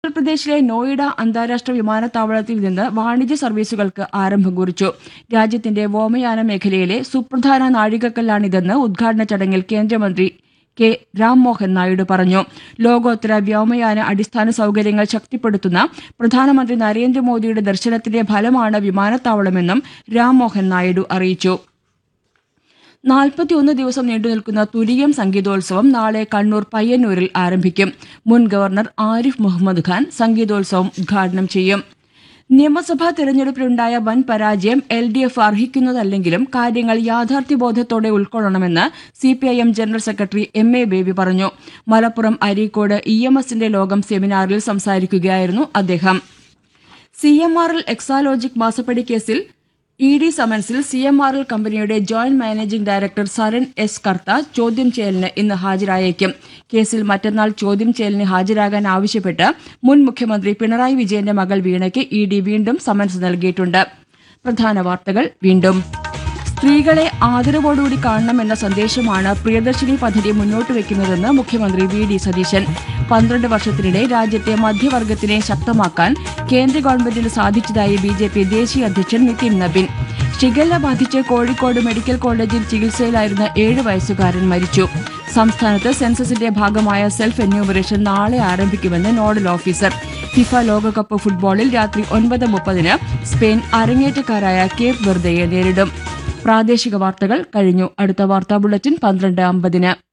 ഉത്തർപ്രദേശിലെ നോയിഡ അന്താരാഷ്ട്ര വിമാനത്താവളത്തിൽ നിന്ന് വാണിജ്യ സർവീസുകൾക്ക് ആരംഭം കുറിച്ചു രാജ്യത്തിന്റെ വ്യോമയാന മേഖലയിലെ സുപ്രധാന നാഴികക്കല്ലാണിതെന്ന് ഉദ്ഘാടന ചടങ്ങിൽ കേന്ദ്രമന്ത്രി കെ രാംമോഹൻ നായിഡു പറഞ്ഞു ലോകോത്തര വ്യോമയാന അടിസ്ഥാന സൌകര്യങ്ങൾ ശക്തിപ്പെടുത്തുന്ന പ്രധാനമന്ത്രി നരേന്ദ്രമോദിയുടെ ദർശനത്തിന്റെ ഫലമാണ് വിമാനത്താവളമെന്നും രാംമോഹൻ നായിഡു അറിയിച്ചു നാൽപ്പത്തിയൊന്ന് ദിവസം നീണ്ടുനിൽക്കുന്ന തുരീയം സംഗീതോത്സവം നാളെ കണ്ണൂർ പയ്യന്നൂരിൽ ആരംഭിക്കും മുൻ ഗവർണർ ആരിഫ് മുഹമ്മദ് ഖാൻ സംഗീതോത്സവം ഉദ്ഘാടനം ചെയ്യും നിയമസഭാ തെരഞ്ഞെടുപ്പിലുണ്ടായ വൻ പരാജയം എൽ ഡി എഫ് അർഹിക്കുന്നതല്ലെങ്കിലും കാര്യങ്ങൾ യാഥാർത്ഥ്യബോധത്തോടെ ഉൾക്കൊള്ളണമെന്ന് CPIM general secretary M A Baby പറഞ്ഞു മലപ്പുറം അരീക്കോട് ഇ എം എസിന്റെ ലോകം സെമിനാറിൽ സംസാരിക്കുകയായിരുന്നു അദ്ദേഹം C M R L Exalogic മാസപ്പടി കേസിൽ ഇ ഡി സമൻസിൽ സി എം ആർ എൽ കമ്പനിയുടെ joint managing director Saran S Kartha ചോദ്യം ചെയ്യലിന് ഇന്ന് ഹാജരായേക്കും കേസിൽ മറ്റന്നാൾ ചോദ്യം ചെയ്യലിന് ഹാജരാകാൻ ആവശ്യപ്പെട്ട് മുൻ മുഖ്യമന്ത്രി പിണറായി വിജയന്റെ മകൾ വീണയ്ക്ക് ഇ ഡി വീണ്ടും സമൻസ് നൽകിയിട്ടുണ്ട് പ്രധാന വാർത്തകൾ വീണ്ടും സ്ത്രീകളെ ആദരവോടുകൂടി കാണണമെന്ന സന്ദേശമാണ് പ്രിയദർശിനി പദ്ധതി മുന്നോട്ട് വെക്കുന്നതെന്ന് മുഖ്യമന്ത്രി വി ഡി സതീശൻ പന്ത്രണ്ട് വർഷത്തിനിടെ രാജ്യത്തെ മധ്യവർഗത്തിനെ ശക്തമാക്കാൻ കേന്ദ്ര ഗവൺമെന്റിന് സാധിച്ചതായി ബി ജെ പി ദേശീയ അധ്യക്ഷൻ നിതിൻ നബിൻ ഷിഗല്ല ബാധിച്ച് കോഴിക്കോട് മെഡിക്കൽ കോളേജിൽ ചികിത്സയിലായിരുന്ന ഏഴ് വയസ്സുകാരൻ മരിച്ചു സംസ്ഥാനത്ത് സെൻസസിന്റെ ഭാഗമായ സെൽഫ് എന്യൂമറേഷൻ നാളെ ആരംഭിക്കുമെന്ന് നോഡൽ ഓഫീസർ ഫിഫ ലോകകപ്പ് ഫുട്ബോളിൽ രാത്രി ഒൻപത് മുപ്പതിന് സ്പെയിൻ അരങ്ങേറ്റക്കാരായ കേപ്പ് വെർദയെ നേരിടും പ്രാദേശിക വാർത്തകൾ കഴിഞ്ഞു അടുത്ത വാർത്താ ബുള്ളറ്റിൻ പന്ത്രണ്ട് അമ്പതിന്